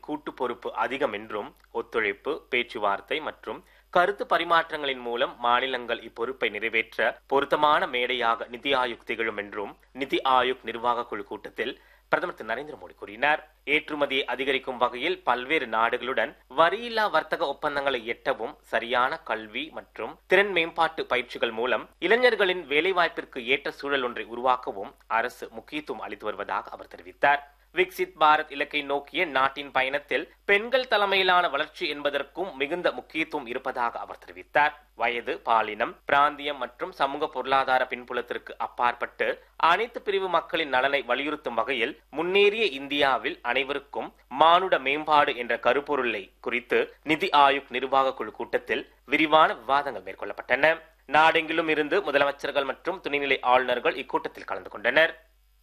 கூட்டு பொறுப்பு அதிகம் என்றும் ஒத்துழைப்பு பேச்சுவார்த்தை மற்றும் கருத்து பரிமாற்றங்களின் மூலம் மாநிலங்கள் இப்பொறுப்பை நிறைவேற்ற பொருத்தமான மேடையாக நிதி ஆயோக் திகழும் என்றும் நிதி ஆயோக் நிர்வாக குழு கூட்டத்தில் பிரதமர் திரு நரேந்திர மோடி கூறினார் ஏற்றுமதியை அதிகரிக்கும் வகையில் பல்வேறு நாடுகளுடன் வரியில்லா வர்த்தக ஒப்பந்தங்களை எட்டவும் சரியான கல்வி மற்றும் திறன் மேம்பாட்டு பயிற்சிகள் மூலம் இளைஞர்களின் வேலைவாய்ப்பிற்கு ஏற்ற சூழல் ஒன்றை உருவாக்கவும் அரசு முக்கியத்துவம் அளித்து வருவதாக அவர் தெரிவித்தார் விக்சித் பாரத் இலக்கை நோக்கிய நாட்டின் பயணத்தில் பெண்கள் தலைமையிலான வளர்ச்சி என்பதற்கும் மிகுந்த முக்கியத்துவம் இருப்பதாக அவர் தெரிவித்தார் வயது பாலினம் பிராந்தியம் மற்றும் சமூக பொருளாதார பின்புலத்திற்கு அப்பாற்பட்டு அனைத்து பிரிவு மக்களின் நலனை வலியுறுத்தும் வகையில் முன்னேறிய இந்தியாவில் அனைவருக்கும் மானுட மேம்பாடு என்ற கருப்பொருளை குறித்து நிதி ஆயோக் நிர்வாக குழு கூட்டத்தில் விரிவான விவாதங்கள் மேற்கொள்ளப்பட்டன நாடெங்கிலும் இருந்து முதலமைச்சர்கள் மற்றும் துணைநிலை ஆளுநர்கள் இக்கூட்டத்தில் கலந்து கொண்டனர்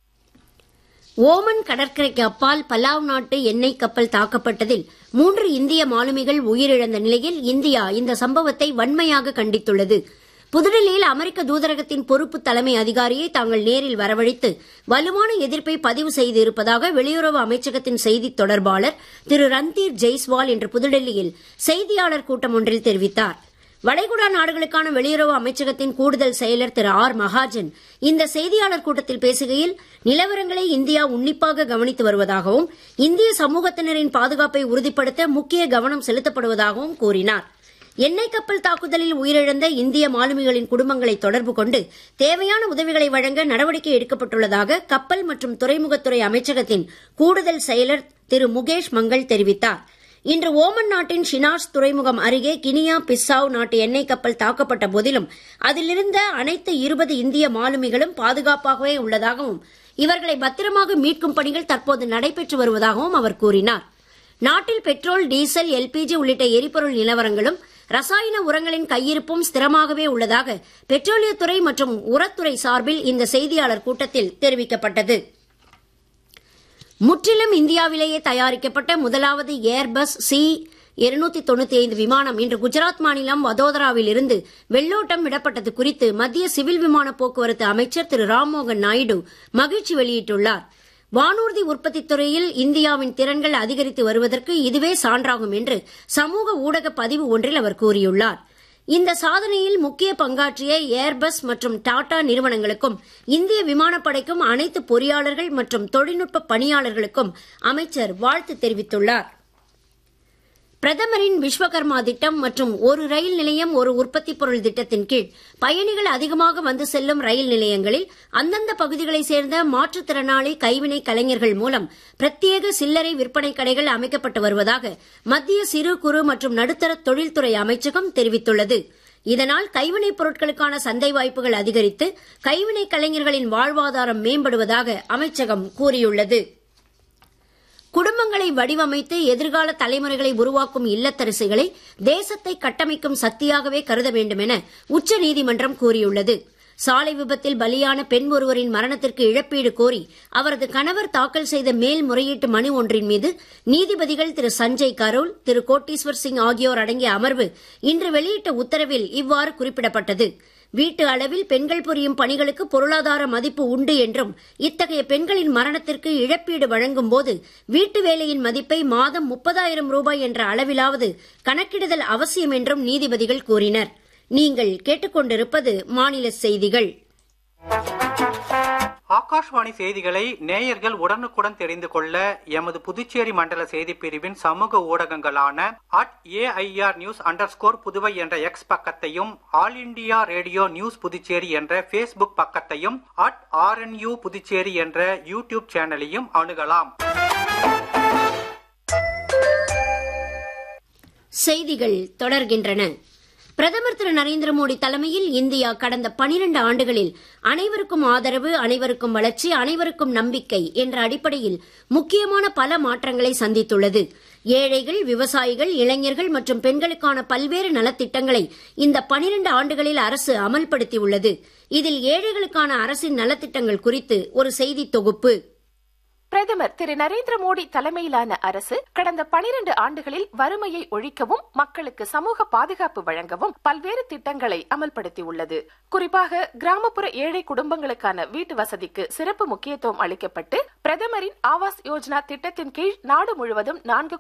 ஓமன் கடற்கரைக்கு அப்பால் பலாவ் நாட்டு எண்ணெய் கப்பல் தாக்கப்பட்டதில் மூன்று இந்திய மாலுமிகள் உயிரிழந்த நிலையில் இந்தியா இந்த சம்பவத்தை வன்மையாக கண்டித்துள்ளது புதுடெல்லியில் அமெரிக்க தூதரகத்தின் பொறுப்பு தலைமை அதிகாரியை தாங்கள் நேரில் வரவழைத்து வலுவான எதிர்ப்பை பதிவு செய்து இருப்பதாக வெளியுறவு அமைச்சகத்தின் செய்தித் தொடர்பாளர் திரு ரந்தீர் ஜெய்ஸ்வால் இன்று புதுடெல்லியில் செய்தியாளர் கூட்டம் ஒன்றில் தெரிவித்தார் வளைகுடா நாடுகளுக்கான வெளியுறவு அமைச்சகத்தின் கூடுதல் செயலர் திரு ஆர் மகாஜன் இந்த செய்தியாளர் கூட்டத்தில் பேசுகையில் நிலவரங்களை இந்தியா உன்னிப்பாக கவனித்து வருவதாகவும் இந்திய சமூகத்தினரின் பாதுகாப்பை உறுதிப்படுத்த முக்கிய கவனம் செலுத்தப்படுவதாகவும் கூறினார் எண்ணெய் கப்பல் தாக்குதலில் உயிரிழந்த இந்திய மாலுமிகளின் குடும்பங்களை தொடர்பு கொண்டு தேவையான உதவிகளை வழங்க நடவடிக்கை எடுக்கப்பட்டுள்ளதாக கப்பல் மற்றும் துறைமுகத்துறை அமைச்சகத்தின் கூடுதல் செயலர் திரு முகேஷ் மங்கள் தெரிவித்தார் இன்று ஓமன் நாட்டின் ஷினாஸ் துறைமுகம் அருகே கினியா பிஸ்ஸாவ் நாட்டு எண்ணெய் கப்பல் தாக்கப்பட்ட போதிலும் அதிலிருந்த அனைத்து இருபது இந்திய மாலுமிகளும் பாதுகாப்பாகவே உள்ளதாகவும் இவர்களை பத்திரமாக மீட்கும் பணிகள் தற்போது நடைபெற்று வருவதாகவும் அவர் கூறினார் நாட்டில் பெட்ரோல் டீசல் எல்பிஜி உள்ளிட்ட எரிபொருள் நிலவரங்களும் ரசாயன உரங்களின் கையிருப்பும் ஸ்திரமாகவே உள்ளதாக பெட்ரோலியத்துறை மற்றும் உரத்துறை சார்பில் இந்த செய்தியாளர் கூட்டத்தில் தெரிவிக்கப்பட்டது முற்றிலும் இந்தியாவிலேயே தயாரிக்கப்பட்ட முதலாவது ஏர்பஸ் சி இருநூத்தி தொண்ணூத்தி ஐந்து விமானம் இன்று குஜராத் மாநிலம் வதோதராவில் இருந்து வெள்ளோட்டம் விடப்பட்டது குறித்து மத்திய சிவில் விமான போக்குவரத்து அமைச்சர் திரு ராம்மோகன் நாயுடு மகிழ்ச்சி வெளியிட்டுள்ளார் வானூர்தி உற்பத்தித் துறையில் இந்தியாவின் திறன்கள் அதிகரித்து வருவதற்கு இதுவே சான்றாகும் என்று சமூக ஊடக பதிவு ஒன்றில் அவர் கூறியுள்ளார் இந்த சாதனையில் முக்கிய பங்காற்றிய ஏர்பஸ் மற்றும் டாடா நிறுவனங்களுக்கும் இந்திய விமானப்படைக்கும் அனைத்து பொறியாளர்கள் மற்றும் தொழில்நுட்ப பணியாளர்களுக்கும் அமைச்சர் வாழ்த்து தெரிவித்துள்ளார் பிரதமரின் விஸ்வகர்மா திட்டம் மற்றும் ஒரு ரயில் நிலையம் ஒரு உற்பத்தி பொருள் திட்டத்தின் கீழ் பயணிகள் அதிகமாக வந்து செல்லும் ரயில் நிலையங்களில் அந்தந்த பகுதிகளைச் சேர்ந்த மாற்றுத்திறனாளி கைவினை கலைஞர்கள் மூலம் பிரத்யேக சில்லறை விற்பனை கடைகள் அமைக்கப்பட்டு வருவதாக மத்திய சிறு குறு மற்றும் நடுத்தர தொழில்துறை அமைச்சகம் தெரிவித்துள்ளது இதனால் கைவினைப் பொருட்களுக்கான சந்தை வாய்ப்புகள் அதிகரித்து கைவினை கலைஞர்களின் வாழ்வாதாரம் மேம்படுவதாக அமைச்சகம் கூறியுள்ளது குடும்பங்களை வடிவமைத்து எதிர்கால தலைமுறைகளை உருவாக்கும் இல்லத்தரசிகளை தேசத்தை கட்டமைக்கும் சக்தியாகவே கருத வேண்டும் என உச்சநீதிமன்றம் கூறியுள்ளது சாலை விபத்தில் பலியான பெண் ஒருவரின் மரணத்திற்கு இழப்பீடு கோரி அவரது கணவர் தாக்கல் செய்த மேல்முறையீட்டு மனு ஒன்றின் மீது நீதிபதிகள் திரு சஞ்சய் கரோல் திரு கோட்டீஸ்வர் சிங் ஆகியோர் அடங்கிய அமர்வு இன்று வெளியிட்ட உத்தரவில் இவ்வாறு குறிப்பிடப்பட்டது வீட்டு அளவில் பெண்கள் புரியும் பணிகளுக்கு பொருளாதார மதிப்பு உண்டு என்றும் இத்தகைய பெண்களின் மரணத்திற்கு இழப்பீடு வழங்கும் போது வீட்டு வேலையின் மதிப்பை மாதம் முப்பதாயிரம் ரூபாய் என்ற அளவிலாவது கணக்கிடுதல் அவசியம் என்றும் நீதிபதிகள் கூறினர் நீங்கள் கேட்டுக்கொண்டிருப்பது மாநில செய்திகள் ஆகாஷ்வாணி செய்திகளை நேயர்கள் உடனுக்குடன் தெரிந்து கொள்ள எமது புதுச்சேரி மண்டல செய்தி பிரிவின் சமூக ஊடகங்களான at AIR news under Puduvai என்ற எக்ஸ் பக்கத்தையும் All India Radio News Puducherry என்ற பேஸ்புக் பக்கத்தையும் அட் ஆர்என்யூ புதுச்சேரி என்ற யூடியூப் சேனலையும் அணுகலாம் செய்திகள் தொடர்கின்றன பிரதமர் திரு நரேந்திர மோடி தலைமையில் இந்தியா கடந்த பனிரண்டு ஆண்டுகளில் அனைவருக்கும் ஆதரவு அனைவருக்கும் வளர்ச்சி அனைவருக்கும் நம்பிக்கை என்ற அடிப்படையில் முக்கியமான பல மாற்றங்களை சந்தித்துள்ளது ஏழைகள் விவசாயிகள் இளைஞர்கள் மற்றும் பெண்களுக்கான பல்வேறு நலத்திட்டங்களை இந்த பனிரண்டு ஆண்டுகளில் அரசு அமல்படுத்தியுள்ளது இதில் ஏழைகளுக்கான அரசின் நலத்திட்டங்கள் குறித்து ஒரு செய்தி தொகுப்பு பிரதமர் திரு நரேந்திர மோடி தலைமையிலான அரசு கடந்த பனிரண்டு ஆண்டுகளில் வறுமையை ஒழிக்கவும் மக்களுக்கு சமூக பாதுகாப்பு வழங்கவும் பல்வேறு திட்டங்களை அமல்படுத்தியுள்ளது குறிப்பாக கிராமப்புற ஏழை குடும்பங்களுக்கான வீட்டு வசதிக்கு சிறப்பு முக்கியத்துவம் அளிக்கப்பட்டு பிரதமரின் ஆவாஸ் யோஜனா திட்டத்தின் கீழ் நாடு முழுவதும் நான்கு